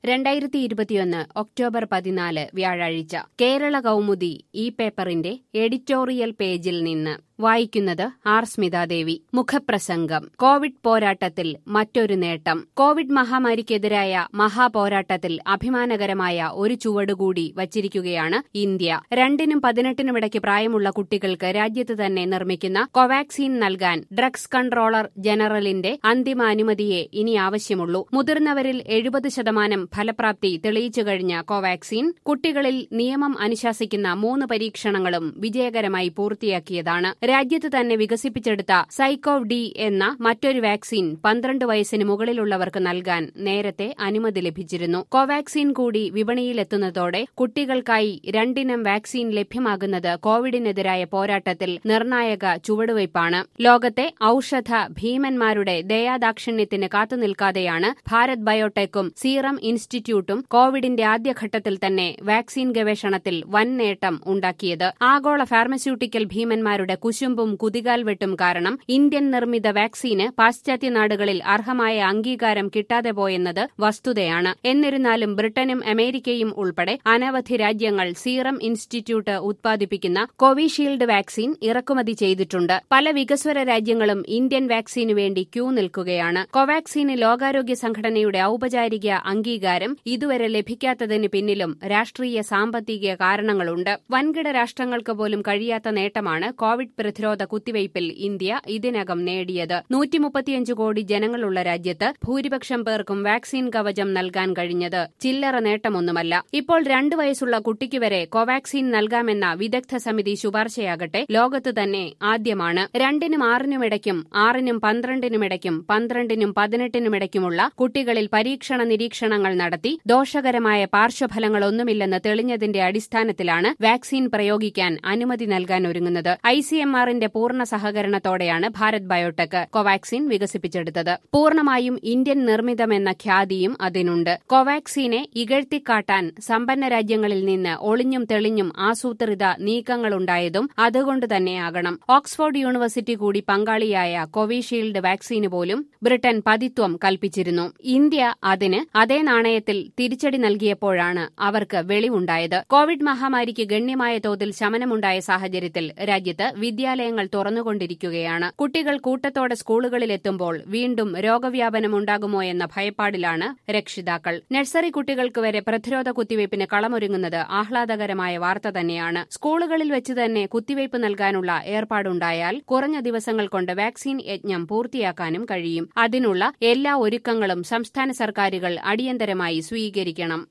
രണ്ടായിരത്തി ഇരുപത്തിയൊന്ന് ഒക്ടോബർ പതിനാല് വ്യാഴാഴ്ച കേരള കൗമുദി ഈ പേപ്പറിന്റെ എഡിറ്റോറിയൽ പേജിൽ നിന്ന് വായിക്കുന്നത് ആർ സ്മിതാദേവി മുഖപ്രസംഗം കോവിഡ് പോരാട്ടത്തിൽ മറ്റൊരു നേട്ടം കോവിഡ് മഹാമാരിക്കെതിരായ മഹാപോരാട്ടത്തിൽ അഭിമാനകരമായ ഒരു ചുവടുകൂടി വച്ചിരിക്കുകയാണ് ഇന്ത്യ രണ്ടിനും പതിനെട്ടിനുമിടയ്ക്ക് പ്രായമുള്ള കുട്ടികൾക്ക് രാജ്യത്ത് തന്നെ നിർമ്മിക്കുന്ന കോവാക്സിൻ നൽകാൻ ഡ്രഗ്സ് കൺട്രോളർ ജനറലിന്റെ അന്തിമ അനുമതിയെ ഇനി ആവശ്യമുള്ളൂ മുതിർന്നവരിൽ എഴുപത് ശതമാനം ഫലപ്രാപ്തി തെളിയിച്ചു കഴിഞ്ഞ കോവാക്സിൻ കുട്ടികളിൽ നിയമം അനുശാസിക്കുന്ന മൂന്ന് പരീക്ഷണങ്ങളും വിജയകരമായി പൂർത്തിയാക്കിയതാണ് രാജ്യത്ത് തന്നെ വികസിപ്പിച്ചെടുത്ത സൈക്കോവ് ഡി എന്ന മറ്റൊരു വാക്സിൻ പന്ത്രണ്ട് വയസ്സിന് മുകളിലുള്ളവർക്ക് നൽകാൻ നേരത്തെ അനുമതി ലഭിച്ചിരുന്നു കോവാക്സിൻ കൂടി വിപണിയിലെത്തുന്നതോടെ കുട്ടികൾക്കായി രണ്ടിനം വാക്സിൻ ലഭ്യമാകുന്നത് കോവിഡിനെതിരായ പോരാട്ടത്തിൽ നിർണായക ചുവടുവയ്പാണ് ലോകത്തെ ഔഷധ ഭീമന്മാരുടെ ദയാദാക്ഷിണ്യത്തിന് കാത്തുനിൽക്കാതെയാണ് ഭാരത് ബയോടെക്കും സീറം ഇൻസ്റ്റിറ്റ്യൂട്ടും കോവിഡിന്റെ ആദ്യഘട്ടത്തിൽ തന്നെ വാക്സിൻ ഗവേഷണത്തിൽ വൻ നേട്ടം ഉണ്ടാക്കിയത് ആഗോള ഫാർമസ്യൂട്ടിക്കൽ ഭീമന്മാരുടെ കുശുമ്പും കുതികാൽ വെട്ടും കാരണം ഇന്ത്യൻ നിർമ്മിത വാക്സിന് പാശ്ചാത്യ നാടുകളിൽ അർഹമായ അംഗീകാരം കിട്ടാതെ പോയെന്നത് വസ്തുതയാണ് എന്നിരുന്നാലും ബ്രിട്ടനും അമേരിക്കയും ഉൾപ്പെടെ അനവധി രാജ്യങ്ങൾ സീറം ഇൻസ്റ്റിറ്റ്യൂട്ട് ഉത്പാദിപ്പിക്കുന്ന കോവിഷീൽഡ് വാക്സിൻ ഇറക്കുമതി ചെയ്തിട്ടുണ്ട് പല വികസ്വര രാജ്യങ്ങളും ഇന്ത്യൻ വാക്സിനു വേണ്ടി ക്യൂ നിൽക്കുകയാണ് കോവാക്സിന് ലോകാരോഗ്യ സംഘടനയുടെ ഔപചാരിക അംഗീകാരം ഇതുവരെ ലഭിക്കാത്തതിന് പിന്നിലും രാഷ്ട്രീയ സാമ്പത്തിക കാരണങ്ങളുണ്ട് വൻകിട രാഷ്ട്രങ്ങൾക്ക് പോലും കഴിയാത്ത നേട്ടമാണ് കോവിഡ് പ്രതിരോധ കുത്തിവയ്പിൽ ഇന്ത്യ ഇതിനകം നേടിയത് നൂറ്റിമുപ്പത്തിയഞ്ച് കോടി ജനങ്ങളുള്ള രാജ്യത്ത് ഭൂരിപക്ഷം പേർക്കും വാക്സിൻ കവചം നൽകാൻ കഴിഞ്ഞത് ചില്ലറ നേട്ടമൊന്നുമല്ല ഇപ്പോൾ രണ്ടു വയസ്സുള്ള കുട്ടിക്ക് വരെ കോവാക്സിൻ നൽകാമെന്ന വിദഗ്ധ സമിതി ശുപാർശയാകട്ടെ ലോകത്ത് തന്നെ ആദ്യമാണ് രണ്ടിനും ആറിനുമിടയ്ക്കും ആറിനും പന്ത്രണ്ടിനുമിടയ്ക്കും പന്ത്രണ്ടിനും പതിനെട്ടിനുമിടയ്ക്കുമുള്ള കുട്ടികളിൽ പരീക്ഷണ നിരീക്ഷണങ്ങൾ നടത്തി ദോഷകരമായ പാർശ്വഫലങ്ങളൊന്നുമില്ലെന്ന് തെളിഞ്ഞതിന്റെ അടിസ്ഥാനത്തിലാണ് വാക്സിൻ പ്രയോഗിക്കാൻ അനുമതി നൽകാൻ ഒരുങ്ങുന്നത് ഐ സി എം ആറിന്റെ പൂർണ്ണ സഹകരണത്തോടെയാണ് ഭാരത് ബയോടെക് കോവാക്സിൻ വികസിപ്പിച്ചെടുത്തത് പൂർണ്ണമായും ഇന്ത്യൻ നിർമ്മിതമെന്ന ഖ്യാതിയും അതിനുണ്ട് കോവാക്സിനെ ഇകഴ്ത്തിക്കാട്ടാൻ സമ്പന്ന രാജ്യങ്ങളിൽ നിന്ന് ഒളിഞ്ഞും തെളിഞ്ഞും ആസൂത്രിത നീക്കങ്ങളുണ്ടായതും അതുകൊണ്ട് തന്നെയാകണം ഓക്സ്ഫോർഡ് യൂണിവേഴ്സിറ്റി കൂടി പങ്കാളിയായ കോവിഷീൽഡ് വാക്സിന് പോലും ബ്രിട്ടൻ പതിത്വം കൽപ്പിച്ചിരുന്നു ഇന്ത്യ അതിന് അതേ നാണയത്തിൽ തിരിച്ചടി നൽകിയപ്പോഴാണ് അവർക്ക് വെളിവുണ്ടായത് കോവിഡ് മഹാമാരിക്ക് ഗണ്യമായ തോതിൽ ശമനമുണ്ടായ സാഹചര്യത്തിൽ രാജ്യത്ത് വിദ്യാലയങ്ങൾ തുറന്നുകൊണ്ടിരിക്കുകയാണ് കുട്ടികൾ കൂട്ടത്തോടെ സ്കൂളുകളിലെത്തുമ്പോൾ വീണ്ടും രോഗവ്യാപനമുണ്ടാകുമോ എന്ന ഭയപ്പാടിലാണ് രക്ഷിതാക്കൾ നഴ്സറി കുട്ടികൾക്ക് വരെ പ്രതിരോധ കുത്തിവയ്പ്പിന് കളമൊരുങ്ങുന്നത് ആഹ്ലാദകരമായ വാർത്ത തന്നെയാണ് സ്കൂളുകളിൽ വെച്ച് തന്നെ കുത്തിവയ്പ് നൽകാനുള്ള ഏർപ്പാടുണ്ടായാൽ കുറഞ്ഞ ദിവസങ്ങൾ കൊണ്ട് വാക്സിൻ യജ്ഞം പൂർത്തിയാക്കാനും കഴിയും അതിനുള്ള എല്ലാ ഒരുക്കങ്ങളും സംസ്ഥാന സർക്കാരുകൾ അടിയന്തരമായി സ്വീകരിക്കണം